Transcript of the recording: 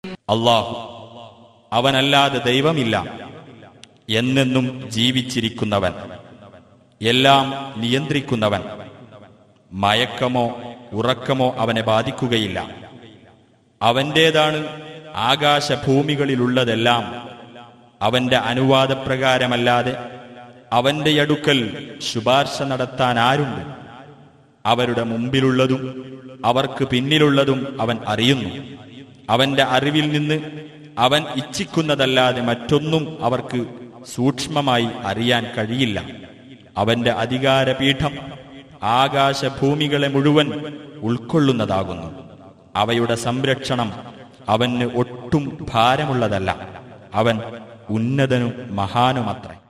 അള്ളാഹു അവനല്ലാതെ ദൈവമില്ല എന്നെന്നും ജീവിച്ചിരിക്കുന്നവൻ എല്ലാം നിയന്ത്രിക്കുന്നവൻ മയക്കമോ ഉറക്കമോ അവനെ ബാധിക്കുകയില്ല അവന്റേതാണ് ആകാശഭൂമികളിലുള്ളതെല്ലാം അവന്റെ അനുവാദപ്രകാരമല്ലാതെ അവന്റെ അടുക്കൽ ശുപാർശ നടത്താൻ ആരുണ്ട് അവരുടെ മുമ്പിലുള്ളതും അവർക്ക് പിന്നിലുള്ളതും അവൻ അറിയുന്നു അവന്റെ അറിവിൽ നിന്ന് അവൻ ഇച്ഛിക്കുന്നതല്ലാതെ മറ്റൊന്നും അവർക്ക് സൂക്ഷ്മമായി അറിയാൻ കഴിയില്ല അവന്റെ അധികാരപീഠം ആകാശഭൂമികളെ മുഴുവൻ ഉൾക്കൊള്ളുന്നതാകുന്നു അവയുടെ സംരക്ഷണം അവന് ഒട്ടും ഭാരമുള്ളതല്ല അവൻ ഉന്നതനും മഹാനുമത്രേ